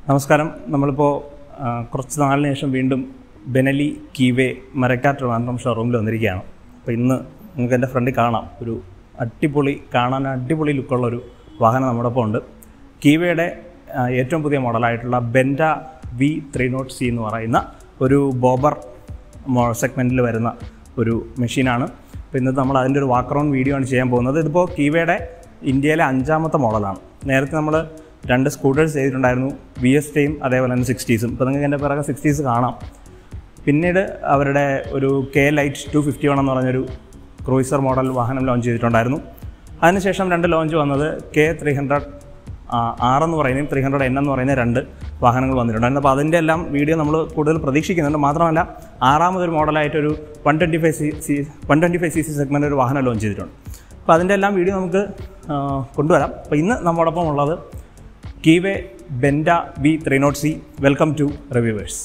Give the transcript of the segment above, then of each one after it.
നമസ്കാരം നമ്മളിപ്പോൾ ആ, കുറച്ച് നാളിന് ശേഷം വീണ്ടും ബെനലി കീവേ മരക്കാറ്റ് ട്രിവാൻഡ്രം ഷോറൂമിൽ വന്നിരിക്കുകയാണ് അപ്പോൾ ഇന്ന് നിങ്ങൾക്ക് എൻ്റെ ഫ്രണ്ടിൽ കാണാം ഒരു അടിപൊളി കാണാൻ അടിപൊളി ലുക്കുള്ള ഒരു വാഹനം നമ്മുടെ ഒപ്പം ഉണ്ട് കീവയുടെ ആ, ഏറ്റവും പുതിയ മോഡലായിട്ടുള്ള Benda V three nought C എന്ന് പറയുന്ന ഒരു ബോബർ സെഗ്മെൻറ്റിൽ വരുന്ന ഒരു മെഷീനാണ് അപ്പോൾ ഇന്നത്തെ നമ്മൾ അതിൻ്റെ ഒരു വാക്ക് അറൗണ്ട് വീഡിയോ ആണ് ചെയ്യാൻ പോകുന്നത് ഇതിപ്പോൾ കീവയുടെ ഇന്ത്യയിലെ അഞ്ചാമത്തെ മോഡലാണ് നേരത്തെ നമ്മൾ രണ്ട് സ്കൂട്ടേഴ്സ് ചെയ്തിട്ടുണ്ടായിരുന്നു വി എസ് ടിയും അതേപോലെ തന്നെ സിക്സ്റ്റീസും ഇപ്പോൾ നിങ്ങൾക്ക് എൻ്റെ പിറകെ സിക്സ്റ്റീസ് കാണാം പിന്നീട് അവരുടെ ഒരു K light two fifty one എന്ന് പറഞ്ഞൊരു ക്രൂയിസർ മോഡൽ വാഹനം ലോഞ്ച് ചെയ്തിട്ടുണ്ടായിരുന്നു അതിനുശേഷം രണ്ട് ലോഞ്ച് വന്നത് കെ ത്രീ ഹൺഡ്രഡ് ആർ എന്ന് പറയുന്നതും ത്രീ ഹൺഡ്രഡ് എൻ എന്ന് പറയുന്ന രണ്ട് വാഹനങ്ങൾ വന്നിട്ടുണ്ടായിരുന്നു അപ്പോൾ അതിൻ്റെ എല്ലാം വീഡിയോ നമ്മൾ കൂടുതൽ പ്രതീക്ഷിക്കുന്നുണ്ട് മാത്രമല്ല ആറാമതൊരു മോഡലായിട്ടൊരു one twenty five C C one twenty five C C segment ഒരു വാഹനം ലോഞ്ച് ചെയ്തിട്ടുണ്ട് അപ്പോൾ അതിൻ്റെ എല്ലാം വീഡിയോ നമുക്ക് ആ, കൊണ്ടുവരാം അപ്പോൾ ഇന്ന് നമ്മോടൊപ്പം ഉള്ളത് Keeway Benda B three nought C welcome to reviewers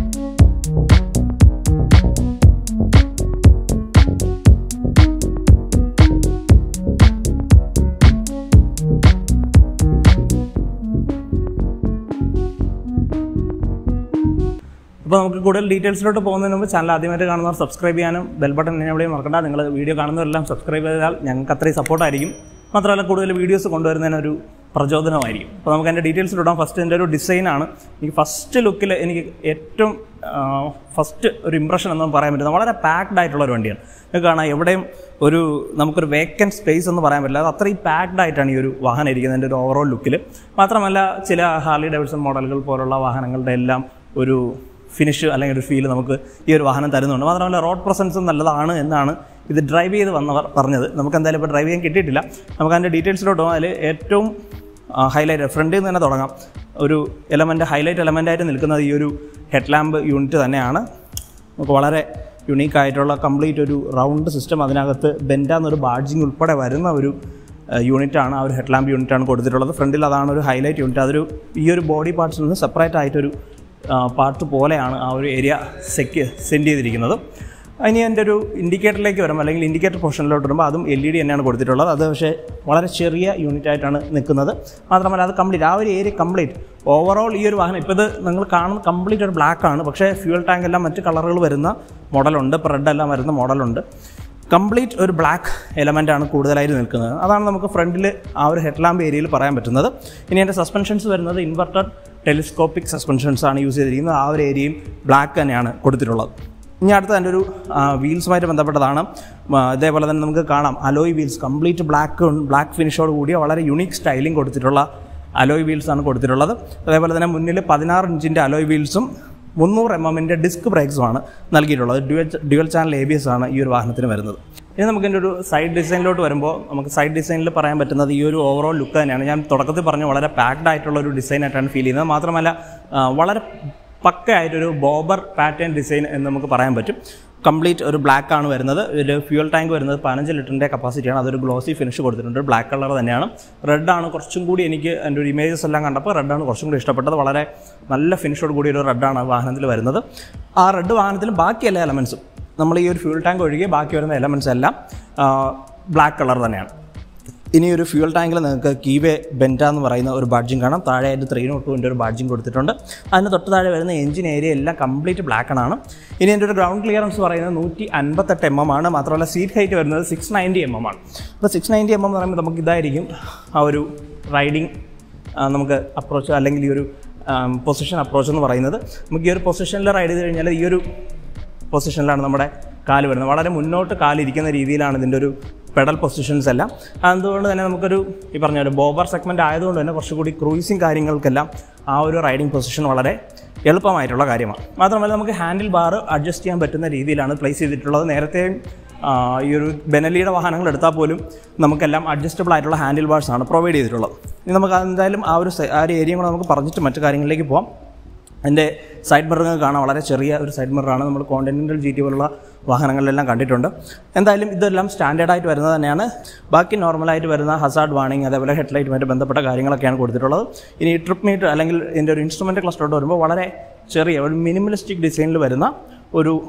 അപ്പോൾ നമുക്ക് കൂടുതൽ ഡീറ്റെയിൽസിലോട്ട് പോകുന്നതിന് മുമ്പ് ചാനൽ ആദ്യമായിട്ട് കാണുന്നവർ സബ്സ്ക്രൈബ് ചെയ്യാനും ബെൽ ബട്ടൺ എവിടെയും മറക്കണ്ട നിങ്ങൾ വീഡിയോ കാണുന്നവരെല്ലാം സബ്സ്ക്രൈബ് ചെയ്താൽ ഞങ്ങൾക്ക് അത്രയും സപ്പോർട്ടായിരിക്കും മാത്രമല്ല കൂടുതൽ വീഡിയോസ് കൊണ്ടുവരുന്നതിനൊരു പ്രചോദനമായിരിക്കും അപ്പോൾ നമുക്ക് അതിൻ്റെ ഡീറ്റെയിൽസിലിടാം ഫസ്റ്റ് എൻ്റെ ഒരു ഡിസൈനാണ് എനിക്ക് ഫസ്റ്റ് ലുക്കിൽ എനിക്ക് ഏറ്റവും ഫസ്റ്റ് ഒരു ഇമ്പ്രഷൻ എന്ന് പറയാൻ പറ്റുന്നത് വളരെ പാക്ഡ് ആയിട്ടുള്ള ഒരു വണ്ടിയാണ് നിങ്ങൾക്ക് കാണാം എവിടെയും ഒരു നമുക്കൊരു വേക്കൻറ്റ് സ്പേസ് എന്ന് പറയാൻ പറ്റില്ല അത് അത്രയും പാക്ഡ് ആയിട്ടാണ് ഈ ഒരു വാഹനം ഇരിക്കുന്നത് എൻ്റെ ഒരു ഓവറോൾ ലുക്കിൽ മാത്രമല്ല ചില ഹാർലി ഡേവിഡ്സൺ മോഡലുകൾ പോലുള്ള വാഹനങ്ങളുടെ എല്ലാം ഒരു ഫിനിഷ് അല്ലെങ്കിൽ ഒരു ഫീൽ നമുക്ക് ഈ ഒരു വാഹനം തരുന്നുണ്ട് മാത്രമല്ല റോഡ് പ്രസൻസും നല്ലതാണ് എന്നാണ് ഇത് ഡ്രൈവ് ചെയ്ത് വന്നവർ പറഞ്ഞത് നമുക്ക് എന്തായാലും ഇപ്പോൾ ഡ്രൈവ് ചെയ്യാൻ കിട്ടിയിട്ടില്ല നമുക്ക് അതിൻ്റെ ഡീറ്റെയിൽസിലോട്ട് പോകാം അതിൽ ഏറ്റവും ഹൈലൈറ്റ് ഫ്രണ്ടിൽ നിന്ന് തന്നെ തുടങ്ങാം ഒരു എലമെൻ്റ് ഹൈലൈറ്റ് എലമെൻ്റായിട്ട് നിൽക്കുന്നത് ഈ ഒരു ഹെഡ് ലാമ്പ് യൂണിറ്റ് തന്നെയാണ് നമുക്ക് വളരെ യുണീക്ക് ആയിട്ടുള്ള കംപ്ലീറ്റ് ഒരു റൗണ്ട് സിസ്റ്റം അതിനകത്ത് ബെൻഡ എന്നൊരു ബാഡ്ജിങ് ഉൾപ്പെടെ വരുന്ന ഒരു യൂണിറ്റാണ് ആ ഒരു ഹെഡ് ലാമ്പ് യൂണിറ്റാണ് കൊടുത്തിട്ടുള്ളത് ഫ്രണ്ടിൽ അതാണ് ഒരു ഹൈലൈറ്റ് യൂണിറ്റ് അതൊരു ഈ ഒരു ബോഡി പാർട്സിൽ നിന്ന് സെപ്പറേറ്റ് ആയിട്ടൊരു പാർട്ട് പോലെയാണ് ആ ഒരു ഏരിയ സെക്ക് സെൻഡ് ചെയ്തിരിക്കുന്നത് ഇനി എൻ്റെ ഒരു ഇൻഡിക്കേറ്ററിലേക്ക് വരുമ്പോൾ അല്ലെങ്കിൽ ഇൻഡിക്കേറ്റർ പോർഷനിലോട്ട് വരുമ്പോൾ അതും എൽ ഇ ഡി തന്നെയാണ് കൊടുത്തിട്ടുള്ളത് അത് പക്ഷേ വളരെ ചെറിയ യൂണിറ്റ് ആയിട്ടാണ് നിൽക്കുന്നത് മാത്രമല്ല അത് കംപ്ലീറ്റ് ആ ഒരു ഏരിയ കംപ്ലീറ്റ് ഓവറോൾ ഈ ഒരു വാഹനം ഇപ്പോൾ ഇത് നിങ്ങൾ കാണുന്ന കംപ്ലീറ്റ് ഒരു ബ്ലാക്ക് ആണ് പക്ഷേ ഫ്യൂൽ ടാങ്ക് എല്ലാം മറ്റ് കളറുകൾ വരുന്ന മോഡലുണ്ട് ഇപ്പോൾ റെഡ് എല്ലാം വരുന്ന മോഡലുണ്ട് കംപ്ലീറ്റ് ഒരു ബ്ലാക്ക് എലമെൻ്റ് ആണ് കൂടുതലായിട്ട് നിൽക്കുന്നത് അതാണ് നമുക്ക് ഫ്രണ്ടിൽ ആ ഒരു ഹെഡ് ലാമ്പ് ഏരിയയിൽ പറയാൻ പറ്റുന്നത് ഇനി എൻ്റെ സസ്പെൻഷൻസ് വരുന്നത് ഇൻവെർട്ടഡ് ടെലിസ്കോപ്പിക് സസ്പെൻഷൻസ് ആണ് യൂസ് ചെയ്തിരിക്കുന്നത് ആ ഒരു ഏരിയയും ബ്ലാക്ക് തന്നെയാണ് കൊടുത്തിട്ടുള്ളത് ഇനി അടുത്ത എൻ്റെ ഒരു വീൽസുമായിട്ട് ബന്ധപ്പെട്ടതാണ് ആ, ഇതേപോലെ തന്നെ നമുക്ക് കാണാം alloy wheels complete black black ഫിനിഷോട് കൂടിയ വളരെ യുണീക്ക് സ്റ്റൈലിംഗ് കൊടുത്തിട്ടുള്ള അലോയ് വീൽസ് ആണ് കൊടുത്തിട്ടുള്ളത് അതേപോലെ തന്നെ മുന്നിൽ പതിനാറ് ഇഞ്ചിൻ്റെ അലോയ് വീൽസും മുന്നൂറ് എം എമ്മിൻ്റെ ഡിസ്ക് ബ്രേക്സുമാണ് നൽകിയിട്ടുള്ളത് dual dual channel A B S ആണ് ഈ ഒരു വാഹനത്തിന് വരുന്നത് ഇനി നമുക്ക് ഇതിൻ്റെ ഒരു സൈഡ് ഡിസൈനിലോട്ട് വരുമ്പോൾ നമുക്ക് സൈഡ് ഡിസൈനിൽ പറയാൻ പറ്റുന്നത് ഈ ഒരു ഓവറോൾ ലുക്ക് തന്നെയാണ് ഞാൻ തുടക്കത്തിൽ പറഞ്ഞ വളരെ പാക്ഡ് ആയിട്ടുള്ള ഒരു ഡിസൈൻ ആയിട്ടാണ് ഫീൽ ചെയ്യുന്നത് മാത്രമല്ല ആ, വളരെ പക്കയായിട്ടൊരു ബോബർ പാറ്റേൺ ഡിസൈൻ എന്ന് നമുക്ക് പറയാൻ പറ്റും കംപ്ലീറ്റ് ഒരു ബ്ലാക്ക് ആണ് വരുന്നത് ഒരു ഫ്യൂൽ ടാങ്ക് വരുന്നത് പതിനഞ്ച് ലിറ്ററിൻ്റെ കപ്പാസിറ്റിയാണ് അതൊരു ഗ്ലോസി ഫിനിഷ് കൊടുത്തിട്ടുണ്ട് ബ്ലാക്ക് കളർ തന്നെയാണ് റെഡ് ആണ് കുറച്ചും കൂടി എനിക്ക് എൻ്റെ ഒരു ഇമേജസ് എല്ലാം കണ്ടപ്പോൾ റെഡാണ് കുറച്ചും കൂടി ഇഷ്ടപ്പെട്ടത് വളരെ നല്ല ഫിനിഷോട് കൂടി ഒരു റെഡാണ് വാഹനത്തിൽ വരുന്നത് ആ റെഡ് വാഹനത്തിൽ ബാക്കി എല്ലാ എലമെൻസും നമ്മൾ ഈ ഒരു ഫ്യൂൽ ടാങ്ക് ഒഴികെ ബാക്കി വരുന്ന എലമെൻസ് എല്ലാം ബ്ലാക്ക് കളർ തന്നെയാണ് ഇനി ഒരു ഫ്യൂൽ ടാങ്കിൽ നിങ്ങൾക്ക് കീവേ ബെൻറ്റ എന്ന് പറയുന്ന ഒരു ബാഡ്ജിങ് കാണാം താഴെയായിട്ട് ത്രീ നോട്ട് ടുവിൻ്റെ ഒരു ബാഡ്ജിങ് കൊടുത്തിട്ടുണ്ട് അതിന് തൊട്ട് താഴെ വരുന്ന എഞ്ചിൻ ഏരിയ എല്ലാം കംപ്ലീറ്റ് ബ്ലാക്ക് ആണ് ഇനി എൻ്റെ ഒരു ഗ്രൗണ്ട് ക്ലിയറൻസ് പറയുന്നത് നൂറ്റി അൻപത്തെട്ട് എം എം ആണ് മാത്രമല്ല സീറ്റ് ഹൈറ്റ് വരുന്നത് സിക്സ് നയൻറ്റി എം എം ആണ് അപ്പോൾ സിക്സ് നയൻറ്റി എം എം എന്ന് പറയുമ്പോൾ നമുക്ക് ഇതായിരിക്കും ആ ഒരു റൈഡിങ് നമുക്ക് അപ്രോച്ച് അല്ലെങ്കിൽ ഈ ഒരു പൊസിഷൻ അപ്രോച്ച് എന്ന് പറയുന്നത് നമുക്ക് ഈ ഒരു പൊസിഷനിൽ റൈഡ് ചെയ്ത് കഴിഞ്ഞാൽ ഈ ഒരു പൊസിഷനിലാണ് നമ്മുടെ കാല് വരുന്നത് വളരെ മുന്നോട്ട് കാലിരിക്കുന്ന രീതിയിലാണ് ഇതിൻ്റെ ഒരു പെഡൽ പൊസിഷൻസ് എല്ലാം അതുകൊണ്ട് തന്നെ നമുക്കൊരു ഈ പറഞ്ഞ ഒരു ബോബർ സെഗ്മെൻറ്റ് ആയതുകൊണ്ട് തന്നെ കുറച്ചുകൂടി ക്രൂയിസിങ് കാര്യങ്ങൾക്കെല്ലാം ആ ഒരു റൈഡിങ് പൊസിഷൻ വളരെ എളുപ്പമായിട്ടുള്ള കാര്യമാണ് മാത്രമല്ല നമുക്ക് ഹാൻഡിൽ ബാർ അഡ്ജസ്റ്റ് ചെയ്യാൻ പറ്റുന്ന രീതിയിലാണ് പ്ലേസ് ചെയ്തിട്ടുള്ളത് നേരത്തെ ആ, ഈ ഒരു ബെനലിയുടെ വാഹനങ്ങൾ എടുത്താൽ പോലും നമുക്കെല്ലാം അഡ്ജസ്റ്റബിൾ ആയിട്ടുള്ള ഹാൻഡിൽ ബാർസ് ആണ് പ്രൊവൈഡ് ചെയ്തിട്ടുള്ളത് ഇനി നമുക്ക് എന്തായാലും ആ ഒരു സെ- ആ ഒരു ഏരിയയും കൂടെ നമുക്ക് പറഞ്ഞിട്ട് മറ്റു കാര്യങ്ങളിലേക്ക് പോകാം എൻ്റെ സൈഡ് മിറർ കാണാൻ വളരെ ചെറിയ ഒരു സൈഡ് മിററാണ് നമ്മൾ കോണ്ടിനെൻ്റൽ ജി ടി പോലുള്ള വാഹനങ്ങളിലെല്ലാം കണ്ടിട്ടുണ്ട് എന്തായാലും ഇതെല്ലാം സ്റ്റാൻഡേർഡായിട്ട് വരുന്നത് തന്നെയാണ് ബാക്കി നോർമലായിട്ട് വരുന്ന ഹസാർഡ് വാണിംഗ് അതേപോലെ ഹെഡ്ലൈറ്റുമായിട്ട് ബന്ധപ്പെട്ട കാര്യങ്ങളൊക്കെയാണ് കൊടുത്തിട്ടുള്ളത് ഇനി ട്രിപ്പ് മീറ്റർ അല്ലെങ്കിൽ ഇതിൻ്റെ ഒരു ഇൻസ്ട്രുമെൻ്റ് ക്ലസ്റ്ററോട്ട് വരുമ്പോൾ വളരെ ചെറിയ ഒരു മിനിമലിസ്റ്റിക് ഡിസൈനിൽ വരുന്ന ഒരു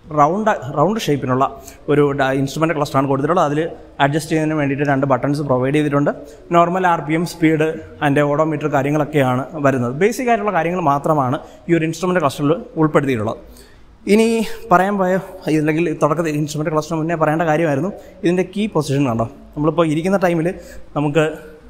റൗണ്ട് റൗണ്ട് ഷേപ്പിനുള്ള ഒരു ഇൻസ്ട്രുമെൻ്റ് ക്ലസ്റ്ററാണ് കൊടുത്തിട്ടുള്ളത് അതിൽ അഡ്ജസ്റ്റ് ചെയ്യുന്നതിന് വേണ്ടിയിട്ട് രണ്ട് ബട്ടൺസ് പ്രൊവൈഡ് ചെയ്തിട്ടുണ്ട് normal R P M speed അതിൻ്റെ ഓഡോമീറ്റർ കാര്യങ്ങളൊക്കെയാണ് വരുന്നത് ബേസിക് ആയിട്ടുള്ള കാര്യങ്ങൾ മാത്രമാണ് ഈ ഒരു ഇൻസ്ട്രുമെൻ്റ് ക്ലസ്റ്ററിൽ ഉൾപ്പെടുത്തിയിട്ടുള്ളത് ഇനി പറയാൻ പോയ അല്ലെങ്കിൽ തുടക്കത്തിൽ ഇൻസ്ട്രുമെൻ്റ് ക്ലസ്റ്റർ മുന്നേ പറയേണ്ട കാര്യമായിരുന്നു ഇതിൻ്റെ കീ പൊസിഷൻ കണ്ടോ നമ്മളിപ്പോൾ ഇരിക്കുന്ന ടൈമിൽ നമുക്ക്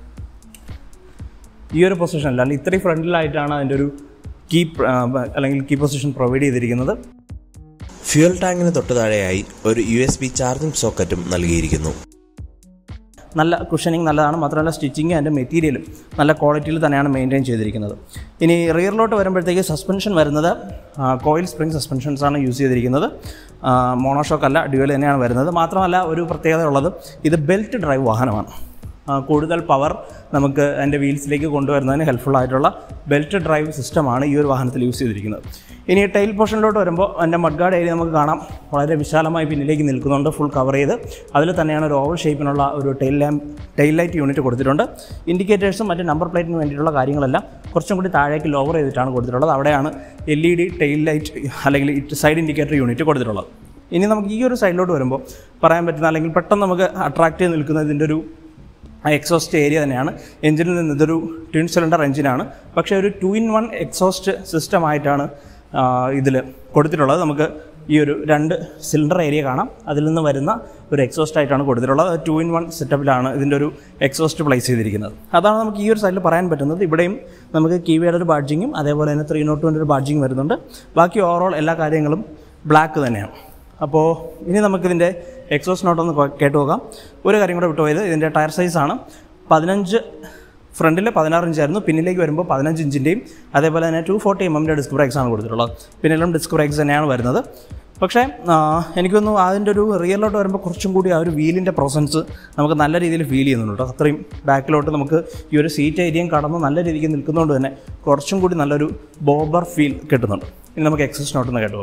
ഈ ഒരു പൊസിഷൻ അല്ല അല്ലെങ്കിൽ ഇത്രയും ഫ്രണ്ടിലായിട്ടാണ് അതിൻ്റെ ഒരു കീ അല്ലെങ്കിൽ കീ പൊസിഷൻ പ്രൊവൈഡ് ചെയ്തിരിക്കുന്നത് ഫ്യൂൽ ടാങ്കിന് തൊട്ടു താഴെയായി ഒരു യു എസ് ബി ചാർജിംഗ് സോക്കറ്റും നൽകിയിരിക്കുന്നു നല്ല കുഷനിങ് നല്ലതാണ് മാത്രമല്ല സ്റ്റിച്ചിങ് അതിൻ്റെ മെറ്റീരിയലും നല്ല ക്വാളിറ്റിയിൽ തന്നെയാണ് മെയിൻറ്റെയിൻ ചെയ്തിരിക്കുന്നത് ഇനി റിയറിലോട്ട് വരുമ്പോഴത്തേക്ക് സസ്പെൻഷൻ വരുന്നത് കോയിൽ സ്പ്രിംഗ് സസ്പെൻഷൻസ് ആണ് യൂസ് ചെയ്തിരിക്കുന്നത് മോണോഷോക്ക് അല്ല ഡ്യുവൽ തന്നെയാണ് വരുന്നത് മാത്രമല്ല ഒരു പ്രത്യേകത ഉള്ളത് ഇത് ബെൽറ്റ് ഡ്രൈവ് വാഹനമാണ് ആ, കൂടുതൽ പവർ നമുക്ക് അതിൻ്റെ വീൽസിലേക്ക് കൊണ്ടുവരുന്നതിന് ഹെൽപ്ഫുൾ ആയിട്ടുള്ള ബെൽറ്റ് ഡ്രൈവ് സിസ്റ്റമാണ് ഈ ഒരു വാഹനത്തിൽ യൂസ് ചെയ്തിരിക്കുന്നത് ഇനി ടൈൽ പോർഷനിലോട്ട് വരുമ്പോൾ അതിൻ്റെ മഡ്ഗാർഡ് ഏരിയ നമുക്ക് കാണാം വളരെ വിശാലമായി പിന്നിലേക്ക് നിൽക്കുന്നുണ്ട് ഫുൾ കവർ ചെയ്ത് അതിൽ തന്നെയാണ് ഒരു ഓവൽ ഷേപ്പിനുള്ള ഒരു tail lamp tail light unit കൊടുത്തിട്ടുണ്ട് ഇൻഡിക്കേറ്റേഴ്സും മറ്റ് നമ്പർ പ്ലേറ്റിന് വേണ്ടിയിട്ടുള്ള കാര്യങ്ങളെല്ലാം കുറച്ചും കൂടി താഴേക്ക് ലോവർ ചെയ്തിട്ടാണ് കൊടുത്തിട്ടുള്ളത് അവിടെയാണ് L E D tail light അല്ലെങ്കിൽ സൈഡ് ഇൻഡിക്കേറ്റർ യൂണിറ്റ് കൊടുത്തിട്ടുള്ളത് ഇനി നമുക്ക് ഈ ഒരു സൈഡിലോട്ട് വരുമ്പോൾ പറയാൻ പറ്റുന്ന അല്ലെങ്കിൽ പെട്ടെന്ന് നമുക്ക് അട്രാക്റ്റ് ചെയ്ത് നിൽക്കുന്ന ഇതിൻ്റെ ഒരു ആ എക്സോസ്റ്റ് ഏരിയ തന്നെയാണ് എഞ്ചിനിൽ നിന്ന് ഇതൊരു ട്വിൻ സിലിണ്ടർ എഞ്ചിനാണ് പക്ഷേ ഒരു ടു ഇൻ വൺ എക്സോസ്റ്റ് സിസ്റ്റമായിട്ടാണ് ഇതിൽ കൊടുത്തിട്ടുള്ളത് നമുക്ക് ഈ ഒരു രണ്ട് സിലിണ്ടർ ഏരിയ കാണാം അതിൽ നിന്ന് വരുന്ന ഒരു എക്സോസ്റ്റ് ആയിട്ടാണ് കൊടുത്തിട്ടുള്ളത് ടു ഇൻ വൺ സെറ്റപ്പിലാണ് ഇതിൻ്റെ ഒരു എക്സോസ്റ്റ് പ്ലേസ് ചെയ്തിരിക്കുന്നത് അതാണ് നമുക്ക് ഈ ഒരു സൈഡിൽ പറയാൻ പറ്റുന്നത് ഇവിടെയും നമുക്ക് കീവയുടെ ഒരു ബാഡ്ജിങ്ങും അതേപോലെ തന്നെ ത്രീ നോട്ട് ഒരു ബാഡ്ജിങ് വരുന്നുണ്ട് ബാക്കി ഓവറോൾ എല്ലാ കാര്യങ്ങളും ബ്ലാക്ക് തന്നെയാണ് അപ്പോൾ ഇനി നമുക്കിതിൻ്റെ എക്സോസ് നോട്ടൊന്ന് കൊ- കേട്ട് നോക്കാം ഒരു കാര്യം കൂടെ വിട്ടുപോയത് ഇതിൻ്റെ ടയർ സൈസാണ് പതിനഞ്ച് ഫ്രണ്ടിൽ പതിനാറ് ഇഞ്ചായിരുന്നു പിന്നിലേക്ക് വരുമ്പോൾ പതിനഞ്ച് ഇഞ്ചിൻ്റെയും അതേപോലെ തന്നെ ടു ഫോർട്ടി എം എമ്മിൻ്റെ ഡിസ്ക് ബ്രേക്സ് ആണ് കൊടുത്തിട്ടുള്ളത് പിന്നിലും ഡിസ്ക് ബ്രേക്സ് തന്നെയാണ് വരുന്നത് പക്ഷേ ആ, എനിക്കൊന്നു അതിൻ്റെ ഒരു റിയലിലോട്ട് വരുമ്പോൾ കുറച്ചും കൂടി ആ ഒരു വീലിൻ്റെ പ്രൊസൻസ് നമുക്ക് നല്ല രീതിയിൽ ഫീൽ ചെയ്യുന്നുണ്ട് കേട്ടോ അത്രയും ബാക്കിലോട്ട് നമുക്ക് ഈ ഒരു സീറ്റ് ഏരിയയും കടന്ന് നല്ല രീതിക്ക് നിൽക്കുന്നതുകൊണ്ട് തന്നെ കുറച്ചും കൂടി നല്ലൊരു ബോബർ ഫീൽ കിട്ടുന്നുണ്ട് ഇനി നമുക്ക് എക്സസ് നോട്ടൊന്ന് കേട്ടോ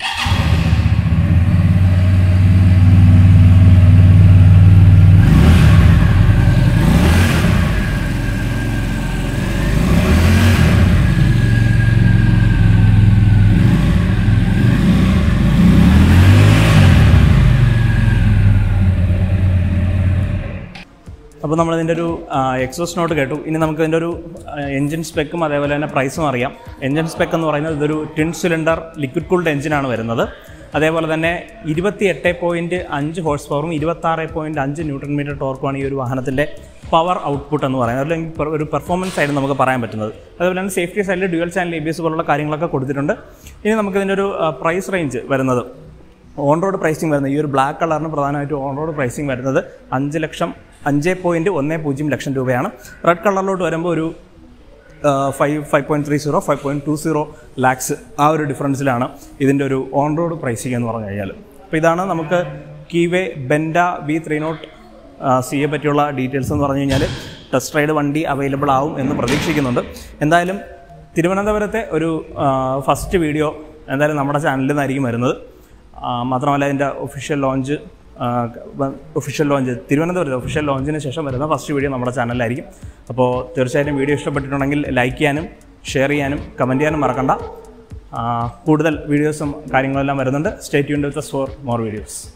അപ്പോൾ നമ്മളിതിൻ്റെ ഒരു എക്സോസ് നോട്ട് കേട്ടു ഇനി നമുക്ക് ഇതിൻ്റെ ഒരു എഞ്ചിൻ സ്പെക്കും അതേപോലെ തന്നെ പ്രൈസും അറിയാം എഞ്ചിൻ സ്പെക്ക് എന്ന് പറയുന്നത് ഇതൊരു ടിൻ സിലിണ്ടർ ലിക്വിഡ് കൂൾഡ് എഞ്ചിനാണ് വരുന്നത് അതേപോലെ തന്നെ ഇരുപത്തി എട്ട് പോയിൻറ്റ് അഞ്ച് ഹോഴ്സ് പവറും ഇരുപത്താറ് പോയിൻറ്റ് അഞ്ച് ന്യൂട്രൺ മീറ്റർ ടോർക്കുമാണ് ഈ ഒരു വാഹനത്തിൻ്റെ പവർ ഔട്ട്പുട്ട് എന്ന് പറയുന്നത് അല്ലെങ്കിൽ per- ഒരു പെർഫോമൻസ് ആയിട്ട് നമുക്ക് പറയാൻ പറ്റുന്നത് അതേപോലെ തന്നെ സേഫ്റ്റി സൈഡിൽ dual channel A B S പോലുള്ള കാര്യങ്ങളൊക്കെ കൊടുത്തിട്ടുണ്ട് ഇനി നമുക്കിതിൻ്റെ ഒരു പ്രൈസ് റേഞ്ച് വരുന്നത് ഓൺ റോഡ് പ്രൈസിങ് വരുന്നത് ഈ ഒരു ബ്ലാക്ക് കളറിന് പ്രധാനമായിട്ടും ഓൺ റോഡ് പ്രൈസിങ് വരുന്നത് അഞ്ച് ലക്ഷം അഞ്ച് പോയിൻറ്റ് ഒന്ന് പൂജ്യം ലക്ഷം രൂപയാണ് റെഡ് കളറിലോട്ട് വരുമ്പോൾ ഒരു five five point three zero five point two zero lakhs ആ ഒരു ഡിഫറൻസിലാണ് ഇതിൻ്റെ ഒരു ഓൺ റോഡ് പ്രൈസിങ് എന്ന് പറഞ്ഞു കഴിഞ്ഞാൽ അപ്പോൾ ഇതാണ് നമുക്ക് Keeway Benda V three nought സിയെ പറ്റിയുള്ള ഡീറ്റെയിൽസ് എന്ന് പറഞ്ഞു കഴിഞ്ഞാൽ ടെസ്റ്റ് റൈഡ് വണ്ടി അവൈലബിൾ ആവും എന്ന് പ്രതീക്ഷിക്കുന്നുണ്ട് എന്തായാലും തിരുവനന്തപുരത്തെ ഒരു ഫസ്റ്റ് വീഡിയോ എന്തായാലും നമ്മുടെ ചാനലിൽ നിന്നായിരിക്കും വരുന്നത് ആ, മാത്രമല്ല ഇതിൻ്റെ ഒഫീഷ്യൽ ലോഞ്ച് ഒഫീഷ്യൽ ലോഞ്ച് തിരുവനന്തപുരത്ത് ഒഫീഷ്യൽ ലോഞ്ചിന് ശേഷം വരുന്ന ഫസ്റ്റ് വീഡിയോ നമ്മുടെ ചാനലിലായിരിക്കും അപ്പോൾ തീർച്ചയായിട്ടും വീഡിയോ ഇഷ്ടപ്പെട്ടിട്ടുണ്ടെങ്കിൽ ലൈക്ക് ചെയ്യാനും ഷെയർ ചെയ്യാനും കമൻറ്റ് ചെയ്യാനും മറക്കണ്ട ആ, കൂടുതൽ വീഡിയോസും കാര്യങ്ങളെല്ലാം വരുന്നുണ്ട് stay tune with for more videos